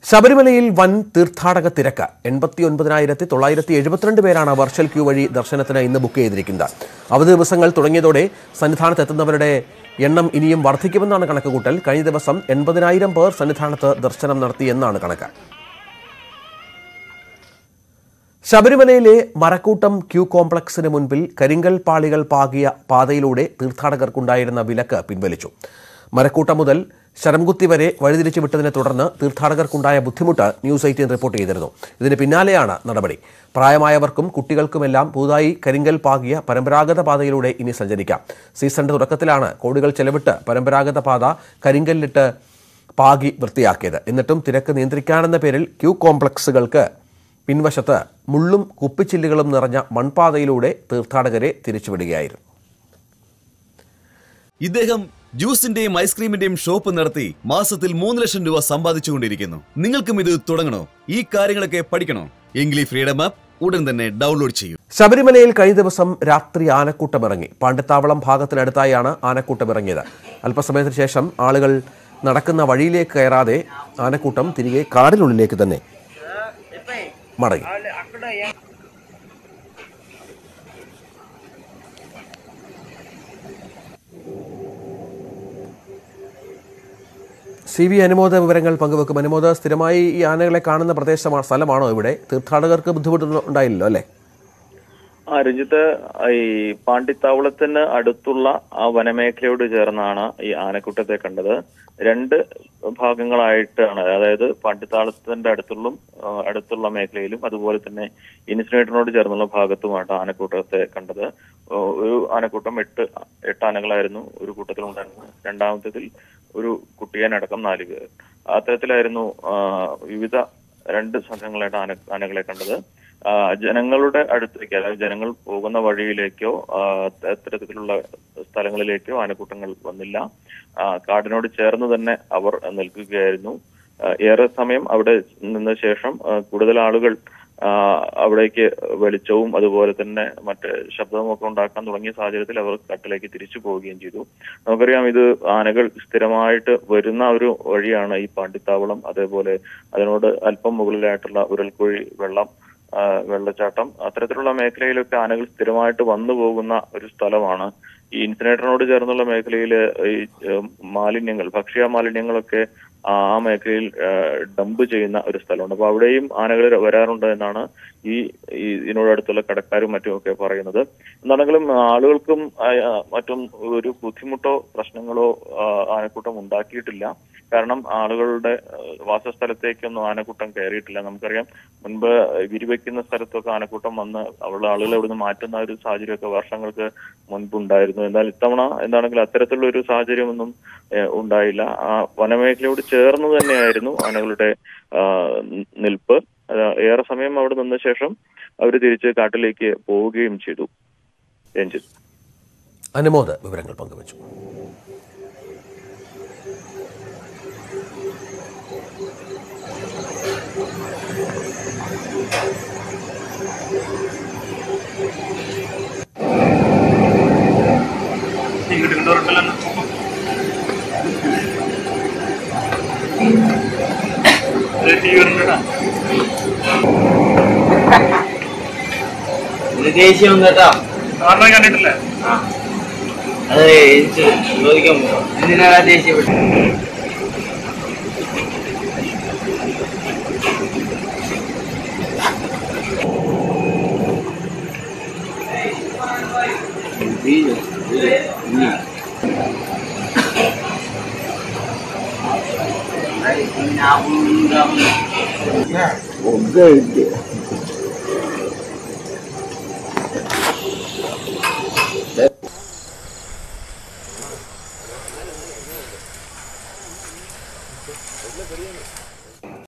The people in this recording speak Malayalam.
ശബരിമലയിൽ വൻ തീർത്ഥാടക തിരക്ക് എൺപത്തി ഒൻപതിനായിരത്തി തൊള്ളായിരത്തി എഴുപത്തിരണ്ട് പേരാണ് വെർച്വൽ ക്യൂ വഴി ദർശനത്തിന് ഇന്ന് ബുക്ക് ചെയ്തിരിക്കുന്നത് അവധി ദിവസങ്ങൾ തുടങ്ങിയതോടെ സന്നിധാനത്ത് എത്തുന്നവരുടെ എണ്ണം ഇനിയും വർദ്ധിക്കുമെന്നാണ് കണക്കുകൂട്ടൽ കഴിഞ്ഞ ദിവസം എൺപതിനായിരം പേർ സന്നിധാനത്ത് ദർശനം നടത്തിയെന്നാണ് കണക്ക് ശബരിമലയിലെ മരക്കൂട്ടം ക്യൂ കോംപ്ലക്സിന് മുൻപിൽ കരിങ്കൽ പാളികൾ പാകിയ പാതയിലൂടെ തീർത്ഥാടകർക്കുണ്ടായിരുന്ന വിലക്ക് പിൻവലിച്ചു മരക്കൂട്ടം മുതൽ ശരംകുത്തി വരെ വഴിതിരിച്ചു വിട്ടതിനെ തുടർന്ന് തീർത്ഥാടകർക്കുണ്ടായ ബുദ്ധിമുട്ട് ന്യൂസ് എയ്റ്റീൻ റിപ്പോർട്ട് ചെയ്തിരുന്നു ഇതിന് പിന്നാലെയാണ് നടപടി പ്രായമായവർക്കും കുട്ടികൾക്കുമെല്ലാം പുതുതായി കരിങ്കൽ പാകിയ പരമ്പരാഗത പാതയിലൂടെ ഇനി സഞ്ചരിക്കാം സീസണിന്റെ തുടക്കത്തിലാണ് കോടികൾ ചെലവിട്ട് പരമ്പരാഗത പാത കരിങ്കല്ലിട്ട് പാകി വൃത്തിയാക്കിയത് എന്നിട്ടും തിരക്ക് നിയന്ത്രിക്കാനെന്ന പേരിൽ ക്യൂ കോംപ്ലക്സുകൾക്ക് പിൻവശത്ത് മുള്ളും കുപ്പിച്ചില്ലുകളും നിറഞ്ഞ മൺപാതയിലൂടെ തീർത്ഥാടകരെ തിരിച്ചുവിടുകയായിരുന്നു ഇദ്ദേഹം ജ്യൂസിന്റെയും ഐസ്ക്രീമിന്റെയും ഷോപ്പ് നടത്തി മാസത്തിൽ മൂന്ന് ലക്ഷം രൂപ സമ്പാദിച്ചുകൊണ്ടിരിക്കുന്നു നിങ്ങൾക്കും ഇത് തുടങ്ങണോ ഈ കാര്യങ്ങളൊക്കെ പഠിക്കണോ എങ്കിൽ ഈ ഫ്രീഡം ആപ്പ് ഉടൻ തന്നെ ഡൗൺലോഡ് ചെയ്യൂ ശബരിമലയിൽ കഴിഞ്ഞ ദിവസം രാത്രി ആനക്കൂട്ടം ഇറങ്ങി പാണ്ഡിത്താവളം ഭാഗത്തിനടുത്തായാണ് ആനക്കൂട്ടം ഇറങ്ങിയത് അല്പസമയത്തിന് ശേഷം ആളുകൾ നടക്കുന്ന വഴിയിലേക്ക് കയറാതെ ആനക്കൂട്ടം തിരികെ കാടിനുള്ളിലേക്ക് തന്നെ മടങ്ങി സി വി അനുമോദ വിവരങ്ങൾ പങ്കുവെക്കും അനുമോദ സ്ഥിരമായി ഈ ആനകളെ കാണുന്ന പ്രദേശമാണ് സ്ഥലമാണോ ഇവിടെ തീർത്ഥാടകർക്ക് ബുദ്ധിമുട്ടൊന്നും ഉണ്ടായില്ലല്ലോ അല്ലേ ആ രഞ്ജിത്ത് ഈ പാണ്ടിത്താവളത്തിന് അടുത്തുള്ള ആ വനമേഖലയോട് ചേർന്നാണ് ഈ ആനക്കൂട്ടത്തെ കണ്ടത് രണ്ട് ഭാഗങ്ങളായിട്ടാണ് അതായത് പാണ്ടിത്താവളത്തിന്റെ അടുത്തുള്ള ആ, അടുത്തുള്ള മേഖലയിലും അതുപോലെ തന്നെ ഇൻസിനേറ്ററിനോട് ചേർന്നുള്ള ഭാഗത്തുമായിട്ട് ആനക്കൂട്ടത്തെ കണ്ടത് ഓ, ഒരു ആനക്കൂട്ടം എട്ട് എട്ട് ആനകളായിരുന്നു ഒരു കൂട്ടത്തിൽ ഉണ്ടായിരുന്നത് രണ്ടാമത്തേതിൽ ഒരു കുട്ടിയനടക്കം നാല് പേർ അത്തരത്തിലായിരുന്നു ആ, വിവിധ രണ്ട് സംഘങ്ങളായിട്ട് ആന ആനകളെ കണ്ടത് ആ, ജനങ്ങളുടെ അടുത്തേക്ക് അതായത് ജനങ്ങൾ പോകുന്ന വഴിയിലേക്കോ ആ, അത്തരത്തിലുള്ള സ്ഥലങ്ങളിലേക്കോ ആനക്കൂട്ടങ്ങൾ വന്നില്ല ആ, കാടിനോട് ചേർന്ന് തന്നെ അവർ നിൽക്കുകയായിരുന്നു ആ, ഏറെ സമയം അവിടെ നിന്ന ശേഷം ആ, കൂടുതൽ ആളുകൾ ആ, അവിടേക്ക് വെളിച്ചവും അതുപോലെ തന്നെ മറ്റ് ശബ്ദവും ഒക്കെ ഉണ്ടാക്കാൻ തുടങ്ങിയ സാഹചര്യത്തിൽ അവർ കാട്ടിലേക്ക് തിരിച്ചു പോവുകയും ചെയ്തു നമുക്കറിയാം ഇത് ആനകൾ സ്ഥിരമായിട്ട് വരുന്ന ഒരു വഴിയാണ് ഈ പാണ്ടിത്താവളം അതേപോലെ അതിനോട് അല്പം മുകളിലായിട്ടുള്ള ഉരൽക്കുഴി വെള്ളം ആ, വെള്ളച്ചാട്ടം അത്തരത്തിലുള്ള മേഖലയിലൊക്കെ ആനകൾ സ്ഥിരമായിട്ട് വന്നു പോകുന്ന ഒരു സ്ഥലമാണ് ഈ ഇൻസിനേറ്ററിനോട് ചേർന്നുള്ള മേഖലയിൽ ഈ ഏഹ്, മാലിന്യങ്ങൾ ഭക്ഷ്യ മാലിന്യങ്ങളൊക്കെ ആ ആ മേഖലയിൽ ഏഹ്, ഡംപ് ചെയ്യുന്ന ഒരു സ്ഥലമുണ്ട് അപ്പൊ അവിടെയും ആനകൾ വരാറുണ്ട് എന്നാണ് ഈ ഈ ഇതിനോടടുത്തുള്ള കടക്കാരും മറ്റും ഒക്കെ പറയുന്നത് എന്താണെങ്കിലും ആളുകൾക്കും ആ, ആ, മറ്റും ഒരു ബുദ്ധിമുട്ടോ പ്രശ്നങ്ങളോ ആ, ആനക്കൂട്ടം ഉണ്ടാക്കിയിട്ടില്ല കാരണം ആളുകളുടെ ആ, വാസസ്ഥലത്തേക്കൊന്നും ആനക്കൂട്ടം കയറിയിട്ടില്ല നമുക്കറിയാം മുൻപ് വിരിവെക്കുന്ന സ്ഥലത്തൊക്കെ ആനക്കൂട്ടം വന്ന് അവിടെ ആളുകളെ അവിടുന്ന് മാറ്റുന്ന ഒരു സാഹചര്യമൊക്കെ വർഷങ്ങൾക്ക് മുൻപുണ്ടായിരുന്നു എന്നാൽ ഇത്തവണ എന്താണെങ്കിലും അത്തരത്തിലുള്ള ഒരു സാഹചര്യമൊന്നും ഏഹ്, ഉണ്ടായില്ല ആ വനമേഖലയോട് ചേർന്ന് തന്നെയായിരുന്നു ആനകളുടെ ആ, നിൽപ്പ് അത് ഏറെ സമയം അവിടെ നിന്ന ശേഷം അവർ തിരിച്ച് കാട്ടിലേക്ക് പോവുകയും ചെയ്തു രഞ്ജിത്ത് അനുമോദ് വിവരങ്ങൾ പങ്കുവച്ചു ഇത് ദേഷ്യം കേട്ടോ കാരണം കണ്ടിട്ടില്ല ആ അത് എനിക്ക് ചോദിക്കാൻ പോകാം എന്തിനാ ദേഷ്യപ്പെട്ടു